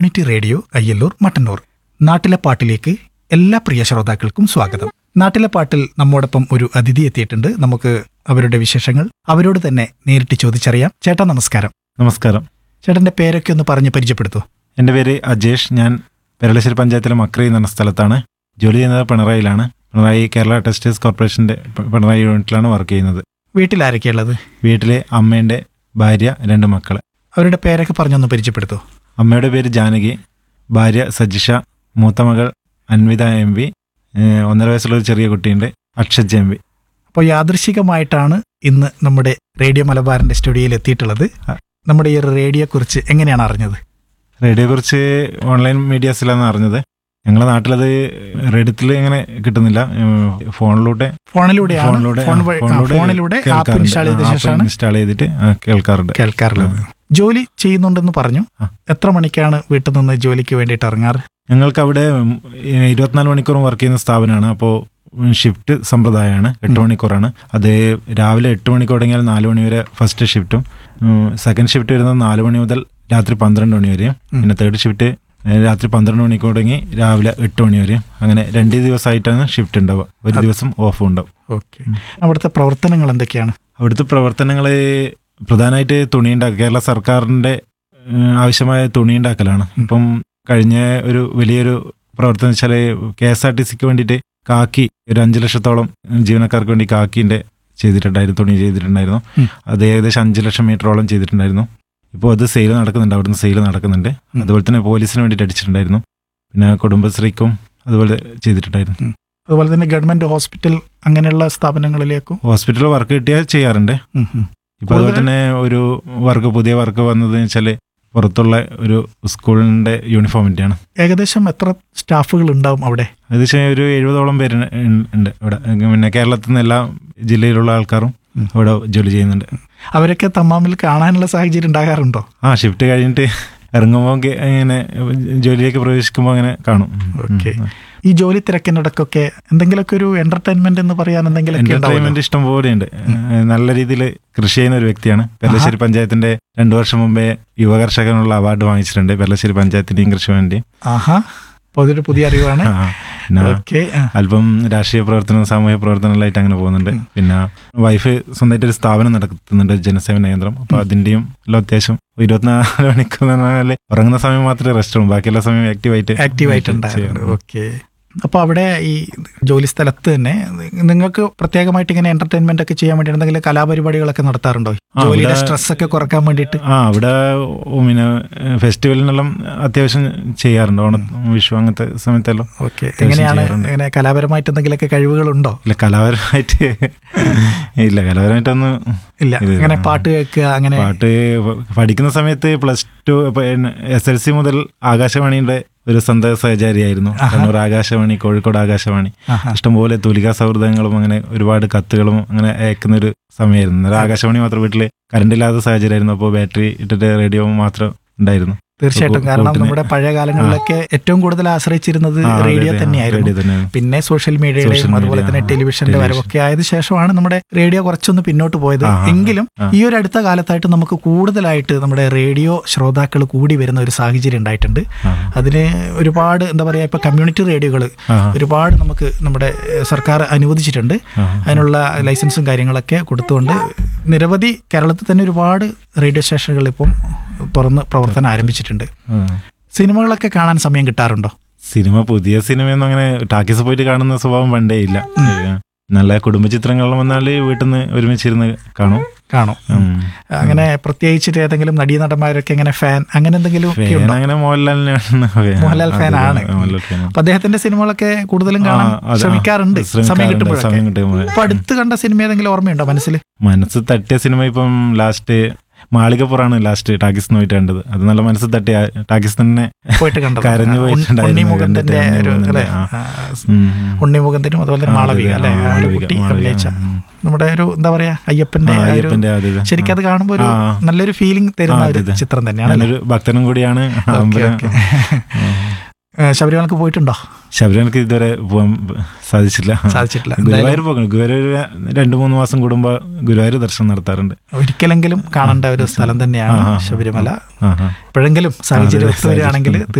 Community radio Ayyallur Mattannur നാട്ടിലെ പാട്ടിലേക്ക് എല്ലാ പ്രിയ ശ്രോതാക്കൾക്കും സ്വാഗതം നാട്ടിലെ പാട്ടിൽ നമ്മോടൊപ്പം ഒരു അതിഥി എത്തിയിട്ടുണ്ട് നമുക്ക് അവരുടെ വിശേഷങ്ങൾ അവരോട് തന്നെ നേരിട്ട് ചോദിച്ചറിയാം ചേട്ടാ നമസ്കാരം നമസ്കാരം ചേട്ടന്റെ പേരൊക്കെ ഒന്ന് പറഞ്ഞ് പരിചയപ്പെടുത്തൂ എൻ്റെ പേര് അജേഷ് ഞാൻ പെരളശ്ശേരി പഞ്ചായത്തിലെ മക്രി എന്ന സ്ഥലത്താണ് ജോലി ചെയ്യുന്നത് പിണറായിലാണ് പിണറായി കേരള ടെക്സ്റ്റൈൽസ് കോർപ്പറേഷൻ്റെ പി- പിണറായി യൂണിറ്റിലാണ് വർക്ക് ചെയ്യുന്നത് വീട്ടിൽ ആരൊക്കെയുള്ളത് വീട്ടിലെ അമ്മേൻ്റെ ഭാര്യ രണ്ട് മക്കൾ അവരുടെ പേരൊക്കെ പറഞ്ഞൊന്ന് പരിചയപ്പെടുത്തൂ അമ്മയുടെ പേര് ജാനകി ഭാര്യ സജിഷ മൂത്ത മകൾ അൻവിത എം വി ഏഹ് ഒന്നര വയസ്സുള്ള ഒരു ചെറിയ കുട്ടിയുണ്ട് അക്ഷജ് എം വി അപ്പോൾ യാദൃശികമായിട്ടാണ് ഇന്ന് നമ്മുടെ റേഡിയോ മലബാറിന്റെ സ്റ്റുഡിയോയിൽ എത്തിയിട്ടുള്ളത് ആ. നമ്മുടെ ഈ ഒരു റേഡിയോയെ കുറിച്ച് എങ്ങനെയാണ് അറിഞ്ഞത് റേഡിയോയെക്കുറിച്ച് ഓൺലൈൻ മീഡിയാസിലാണ് അറിഞ്ഞത് ഞങ്ങളുടെ നാട്ടിലത് റേഡിയത്തിൽ ഇങ്ങനെ കിട്ടുന്നില്ല ഏഹ് ഫോണിലൂടെ ഫോണിലൂടെയാണ് ഫോണിലൂടെ ഫോൺ വഴി- ആ, ഫോണിലൂടെ ആപ്പ് ഇൻസ്റ്റാൾ ചെയ്ത ശേഷമാണ് ഇൻസ്റ്റാൾ ചെയ്തിട്ട് ആ, കേൾക്കാറുണ്ട് കേൾക്കാറുള്ളത് ജോലി ചെയ്യുന്നുണ്ടെന്ന് പറഞ്ഞു ആ. എത്ര മണിക്കാണ് വീട്ടിൽ നിന്ന് ജോലിക്ക് വേണ്ടിയിട്ട് ഇറങ്ങാറ് ഞങ്ങൾക്ക് അവിടെ ഉം, ഇരുപത്തിനാല് മണിക്കൂറും വർക്ക് ചെയ്യുന്ന സ്ഥാപനമാണ് അപ്പോൾ ഷിഫ്റ്റ് സമ്പ്രദായമാണ് എട്ട് മണിക്കൂറാണ് അത് രാവിലെ എട്ട് മണിക്ക് തുടങ്ങിയാൽ നാല് മണി വരെ ഫസ്റ്റ് ഷിഫ്റ്റും സെക്കൻഡ് ഷിഫ്റ്റ് വരുന്നത് നാല് മണി മുതൽ രാത്രി പന്ത്രണ്ട് മണി വരെയും ഉം. പിന്നെ തേർഡ് ഷിഫ്റ്റ് രാത്രി പന്ത്രണ്ട് മണിക്ക് തുടങ്ങി രാവിലെ എട്ട് മണി വരെയും അങ്ങനെ രണ്ട് ദിവസമായിട്ടാണ് ഷിഫ്റ്റ് ഉണ്ടാവുക ഒരു ദിവസം ഓഫും ഉണ്ടാവും ഓക്കെ അവിടുത്തെ പ്രവർത്തനങ്ങൾ എന്തൊക്കെയാണ് അവിടുത്തെ പ്രവർത്തനങ്ങൾ പ്രധാനമായിട്ട് തുണി ഉണ്ടാക്കുക കേരള സർക്കാരിൻ്റെ ഏഹ്, ആവശ്യമായ തുണി ഉണ്ടാക്കലാണ് ഇപ്പം കഴിഞ്ഞ ഒരു വലിയൊരു പ്രവർത്തനം വെച്ചാൽ കെ എസ് ആർ ടി സിക്ക് വേണ്ടിയിട്ട് കാക്കി ഒരു അഞ്ച് ലക്ഷത്തോളം ജീവനക്കാർക്ക് വേണ്ടി കാക്കിൻ്റെ ചെയ്തിട്ടുണ്ടായിരുന്നു തുണി ചെയ്തിട്ടുണ്ടായിരുന്നു ഉം. അത് ഏകദേശം അഞ്ച് ലക്ഷം മീറ്ററോളം ചെയ്തിട്ടുണ്ടായിരുന്നു ഇപ്പോൾ അത് സെയിൽ നടക്കുന്നുണ്ട് അവിടുന്ന് സെയിൽ നടക്കുന്നുണ്ട് ഉം. അതുപോലെ തന്നെ പോലീസിന് വേണ്ടിയിട്ട് അടിച്ചിട്ടുണ്ടായിരുന്നു പിന്നെ കുടുംബശ്രീക്കും അതുപോലെ ചെയ്തിട്ടുണ്ടായിരുന്നു അതുപോലെ തന്നെ ഗവൺമെന്റ് ഹോസ്പിറ്റൽ അങ്ങനെയുള്ള സ്ഥാപനങ്ങളിലേക്കും ഹോസ്പിറ്റലിൽ വർക്ക് കിട്ടിയാൽ ചെയ്യാറുണ്ട് ഉം, ഉം. ഇപ്പൊ അതുപോലെ തന്നെ ഒരു വർക്ക് പുതിയ വർക്ക് വന്നത് വെച്ചാല് പുറത്തുള്ള ഒരു സ്കൂളിന്റെ യൂണിഫോമിന്റെയാണ് ഏകദേശം എത്ര സ്റ്റാഫുകൾ ഉണ്ടാവും അവിടെ ഏകദേശം ഒരു എഴുപതോളം പേര് ഉണ്ട് ഇവിടെ പിന്നെ കേരളത്തിൽ നിന്ന് എല്ലാ ജില്ലയിലുള്ള ആൾക്കാരും ഉം. ഇവിടെ ജോലി ചെയ്യുന്നുണ്ട് അവരൊക്കെ തമ്മാമിൽ കാണാനുള്ള സാഹചര്യം ഉണ്ടാകാറുണ്ടോ ആ ഷിഫ്റ്റ് കഴിഞ്ഞിട്ട് ഇറങ്ങുമ്പോൾ ഇങ്ങനെ ജോലിയിലേക്ക് പ്രവേശിക്കുമ്പോൾ അങ്ങനെ കാണും ഓക്കെ. ഈ ജോലി തിരക്കിനിടക്കൊക്കെ എന്തെങ്കിലുമൊക്കെ ഒരു എന്റർടൈൻമെന്റ് എന്ന് പറയാൻ എന്തെങ്കിലുമൊക്കെ ഉണ്ടാവുമല്ലോ? എന്റർടൈൻമെന്റ് ഇഷ്ടം പോലെയുണ്ട് ഏഹ് നല്ല രീതിയിൽ കൃഷി ചെയ്യുന്ന ഒരു വ്യക്തിയാണ് പെരളശ്ശേരി പഞ്ചായത്തിന്റെ രണ്ടു വർഷം മുമ്പേ യുവകർഷകനുള്ള അവാർഡ് വാങ്ങിച്ചിട്ടുണ്ട് പെരളശ്ശേരി പഞ്ചായത്തിന്റെയും കൃഷി വേണ്ടി ആഹാ അപ്പൊ അതൊരു പുതിയ അറിവാണ് ആ, പിന്നെ ഓക്കെ അല്പം രാഷ്ട്രീയ പ്രവർത്തനം സാമൂഹ്യ പ്രവർത്തനങ്ങളായിട്ട് അങ്ങനെ പോകുന്നുണ്ട് പിന്നെ വൈഫ് സ്വന്തമായിട്ട് ഒരു സ്ഥാപനം നടത്തുന്നുണ്ട് ജനസേവന കേന്ദ്രം അപ്പൊ അതിന്റെയും എല്ലാം അത്യാവശ്യം ഇരുപത്തിനാല് മണിക്കൂർ എന്ന് പറഞ്ഞാല് ഉറങ്ങുന്ന സമയം മാത്രമേ റെസ്റ്റ് ഉള്ളൂ ബാക്കിയുള്ള സമയം ആക്റ്റീവായിട്ട് ആക്റ്റീവ് ആയിട്ടുണ്ടായിരുന്നു ഓക്കെ അപ്പൊ അവിടെ ഈ ജോലി സ്ഥലത്ത് തന്നെ നിങ്ങൾക്ക് പ്രത്യേകമായിട്ട് ഇങ്ങനെ എന്റർടൈൻമെന്റ് ഒക്കെ ചെയ്യാൻ വേണ്ടി എന്തെങ്കിലും കലാപരിപാടികളൊക്കെ നടത്താറുണ്ടോ ആ, ജോലിയുടെ ഇവിടെ- സ്ട്രെസ് ഒക്കെ കുറക്കാൻ വേണ്ടിയിട്ട് ആ അവിടെ ഉം, പിന്നെ ഫെസ്റ്റിവലിനെല്ലാം അത്യാവശ്യം ചെയ്യാറുണ്ട് ഓണ വിഷു അങ്ങനത്തെ സമയത്തെല്ലാം ഓക്കെ എങ്ങനെയാണ് ചെയ്യാറുണ്ട്. ഇങ്ങനെ കലാപരമായിട്ട് എന്തെങ്കിലുമൊക്കെ കഴിവുകളുണ്ടോ ഇല്ല കലാപരമായിട്ട് ഇല്ല കലാപരമായിട്ടൊന്നും ഇല്ല ഇത് അങ്ങനെ ആ. പാട്ട് കേൾക്കുക അങ്ങനെ പാട്ട് പ- പഠിക്കുന്ന സമയത്ത് plus two S L C മുതൽ ആകാശവാണിയുടെ ഒരു സന്ത സഹചാരിയായിരുന്നു ആഹാ. കണ്ണൂർ ആകാശവാണി കോഴിക്കോട് ആകാശവാണി ആഹാ. ഇഷ്ടംപോലെ തൂലികാ സൗഹൃദങ്ങളും അങ്ങനെ ഒരുപാട് കത്തുകളും അങ്ങനെ അയക്കുന്ന ഒരു സമയമായിരുന്നു അന്നേരം ആകാശവാണി മാത്രം വീട്ടിൽ കറണ്ട് ഇല്ലാത്ത സാഹചര്യമായിരുന്നു അപ്പോൾ ബാറ്ററി ഇട്ടിട്ട് റേഡിയോ മാത്രം ഉണ്ടായിരുന്നു തീർച്ചയായിട്ടും കൂ- കാരണം കൂട്ടിന് നമ്മുടെ പഴയ കാലങ്ങളിലൊക്കെ ഏറ്റവും കൂടുതൽ ആശ്രയിച്ചിരുന്നത് ആ, റേഡിയോ അതെ, തന്നെയായിരുന്നു റേഡിയോ തന്നെയാണ് പിന്നെ സോഷ്യൽ മീഡിയയുടെയും സോഷ്യൽ അതുപോലെ മീഡിയ, തന്നെ ആ, ടെലിവിഷന്റെ ടെലിവിഷൻ. വരവൊക്കെ ആയത് ശേഷമാണ് നമ്മുടെ റേഡിയോ കുറച്ചൊന്ന് പിന്നോട്ട് പോയത് ആ, ആ, എങ്കിലും ആ. ഈ ഒരു അടുത്ത കാലത്തായിട്ട് നമുക്ക് കൂടുതലായിട്ട് നമ്മുടെ റേഡിയോ ശ്രോതാക്കൾ കൂടി വരുന്ന ഒരു സാഹചര്യം ഉണ്ടായിട്ടുണ്ട് ആ, അതിന് ഒരുപാട് എന്താ പറയുക ഇപ്പൊ കമ്മ്യൂണിറ്റി റേഡിയോകൾ ആ, ഒരുപാട് നമുക്ക് നമ്മുടെ ഏഹ്, സർക്കാർ അനുവദിച്ചിട്ടുണ്ട് ആ, അതിനുള്ള ലൈസൻസും കാര്യങ്ങളൊക്കെ കൊടുത്തുകൊണ്ട് നിരവധി കേരളത്തിൽ തന്നെ ഒരുപാട് റേഡിയോ സ്റ്റേഷനുകൾ ഇപ്പം തുറന്ന് പ്രവർത്തനം ആരംഭിച്ചിട്ടുണ്ട് ആ. സിനിമകളൊക്കെ കാണാൻ സമയം കിട്ടാറുണ്ടോ സിനിമ പുതിയ സിനിമയൊന്നും അങ്ങനെ ടാക്കീസ് പോയിട്ട് കാണുന്ന സ്വഭാവം പണ്ടേ ഇല്ല ഏ, നല്ല കുടുംബ ചിത്രങ്ങളെല്ലാം വന്നാല് വീട്ടിൽ നിന്ന് ഒരുമിച്ചിരുന്ന് കാണും കാണും ഉം. അങ്ങനെ പ്രത്യേകിച്ചിട്ട് ഏതെങ്കിലും നടീനടന്മാരൊക്കെ ഇങ്ങനെ ഫാൻ അങ്ങനെ എന്തെങ്കിലും ഒക്കെ ഫാൻ ഉണ്ടോ അങ്ങനെ മോഹൻലാലിനാണ് ഫാൻ. മോഹൻലാൽ അതെ, ഫാനാണ്. മോഹൻലാൽ ഫാനാണ്. അപ്പൊ അദ്ദേഹത്തിന്റെ സിനിമകളൊക്കെ കൂടുതലും കാണാൻ ആ, അത് ആ, ശ്രമിക്കാറുണ്ട് സമയം ശ്രമിക്കാറുണ്ട്, കിട്ടുമ്പോഴൊക്കെ സമയം കിട്ടുമ്പോൾ. അപ്പൊ അടുത്ത് കണ്ട സിനിമ ഏതെങ്കിലും ഓർമ്മയുണ്ടോ മനസ്സിൽ മനസ്സ് തട്ടിയ സിനിമ ഇപ്പം ലാസ്റ്റ് മാളികപ്പുറാണ് ലാസ്റ്റ് ടാക്കീസ് പോയിട്ട് കണ്ടത് അത് നല്ല മനസ്സ് തട്ടിയ ടാക്കീസ് തന്നെ പോയിട്ട് കണ്ടത് കരഞ്ഞു ഉണ്ണി- പോയിട്ടുണ്ടായിരുന്നു ഉണ്ണിമുകുന്ദന്റെ കണ്ടിട്ട്, ഒരു അല്ലെ ഉണ്ണിമുകുന്ദന്റെ, ആ. ഉം. ഉണ്ണിമുഖത്തിനും അതുപോലെ തന്നെ ആ, മാളവിക അതെ, അല്ലെ ആ, മാളവിക, കുട്ടി മാളവിക, അഭിനയിച്ച ഉം. നമ്മുടെ ഒരു എന്താ പറയാ അയ്യപ്പന്റെ ആ, ആ ഒരു അയ്യപ്പന്റെ അത് ഇത്. ശരിക്കും അത് കാണുമ്പോൾ ഒരു ആ. നല്ലൊരു ഫീലിംഗ് തരുന്ന ആ, ഒരു അതെ, അതെ. ചിത്രം തന്നെയാണ് ഞാനൊരു ഭക്തനും കൂടിയാണ് അമ്പലം ഓക്കെ. ശബരിമലക്ക് പോയിട്ടുണ്ടോ ശബരിമലക്ക് ഇതുവരെ പോകാൻ സാധിച്ചില്ല സാധിച്ചിട്ടില്ല ഗുരുവായൂർ പോകുന്നു ഗുരുവായൂർ ഒരു രണ്ടു മൂന്ന് മാസം കൂടുമ്പോ ഗുരുവായൂർ ദർശനം നടത്താറുണ്ട് ഒരിക്കലെങ്കിലും കാണേണ്ട ഒരു സ്ഥലം തന്നെയാണ് ആ, ആ, ആ. ശബരിമല ആ ആ എപ്പോഴെങ്കിലും സാഹചര്യം അതെ, ഒത്തു വരികയാണെങ്കിൽ സാഹചര്യം.